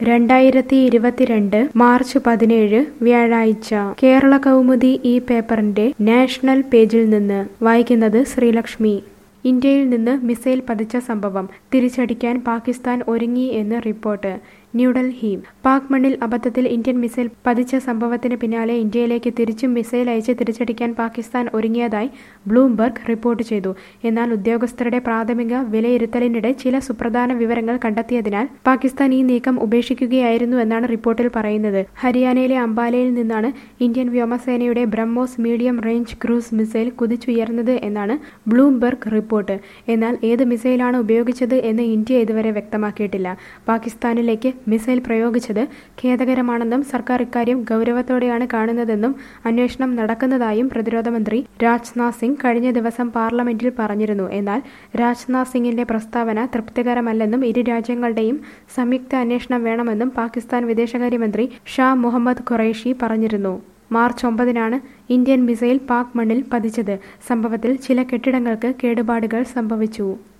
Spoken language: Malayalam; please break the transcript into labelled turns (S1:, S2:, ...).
S1: രണ്ടായിരത്തി ഇരുപത്തിരണ്ട് മാർച്ച് പതിനേഴ് വ്യാഴാഴ്ച കേരള കൗമുദി ഈ പേപ്പറിന്റെ നാഷണൽ പേജിൽ നിന്ന് വായിക്കുന്നത് ശ്രീലക്ഷ്മി ഇന്ത്യയിൽ നിന്ന് മിസൈൽ പതിച്ച സംഭവം തിരിച്ചടിക്കാൻ പാകിസ്ഥാൻ ഒരുങ്ങി എന്ന് റിപ്പോർട്ട് ന്യൂഡൽഹി പാക് മണ്ണിൽ അബദ്ധത്തിൽ ഇന്ത്യൻ മിസൈൽ പതിച്ച സംഭവത്തിന് പിന്നാലെ ഇന്ത്യയിലേക്ക് തിരിച്ചും മിസൈൽ അയച്ച് തിരിച്ചടിക്കാൻ പാകിസ്ഥാൻ ഒരുങ്ങിയതായി ബ്ലൂംബർഗ് റിപ്പോർട്ട് ചെയ്തു എന്നാൽ ഉദ്യോഗസ്ഥരുടെ പ്രാഥമിക വിലയിരുത്തലിനിടെ ചില സുപ്രധാന വിവരങ്ങൾ കണ്ടെത്തിയതിനാൽ പാകിസ്ഥാൻ ഈ നീക്കം ഉപേക്ഷിക്കുകയായിരുന്നു എന്നാണ് റിപ്പോർട്ടിൽ പറയുന്നത് ഹരിയാനയിലെ അംബാലയിൽ നിന്നാണ് ഇന്ത്യൻ വ്യോമസേനയുടെ BrahMos medium range cruise missile കുതിച്ചുയർന്നത് എന്നാണ് ബ്ലൂംബർഗ് റിപ്പോർട്ട് എന്നാൽ ഏത് മിസൈലാണ് ഉപയോഗിച്ചത് എന്ന് ഇന്ത്യ ഇതുവരെ വ്യക്തമാക്കിയിട്ടില്ല പാകിസ്ഥാനിലേക്ക് മിസൈൽ പ്രയോഗിച്ചത് ഖേദകരമാണെന്നും സർക്കാർ ഇക്കാര്യം ഗൗരവത്തോടെയാണ് കാണുന്നതെന്നും അന്വേഷണം നടക്കുന്നതായും പ്രതിരോധ മന്ത്രി രാജ്നാഥ് സിംഗ് കഴിഞ്ഞ ദിവസം പാർലമെന്റിൽ പറഞ്ഞിരുന്നു എന്നാൽ രാജ്നാഥ് സിംഗിന്റെ പ്രസ്താവന തൃപ്തികരമല്ലെന്നും ഇരു രാജ്യങ്ങളുടെയും സംയുക്ത അന്വേഷണം വേണമെന്നും പാകിസ്ഥാൻ വിദേശകാര്യമന്ത്രി ഷാ മുഹമ്മദ് ഖുറൈഷി പറഞ്ഞിരുന്നു മാർച്ച് ഒമ്പതിനാണ് ഇന്ത്യൻ മിസൈൽ പാക് മണ്ണിൽ പതിച്ചത് സംഭവത്തിൽ ചില കെട്ടിടങ്ങൾക്ക് കേടുപാടുകൾ സംഭവിച്ചു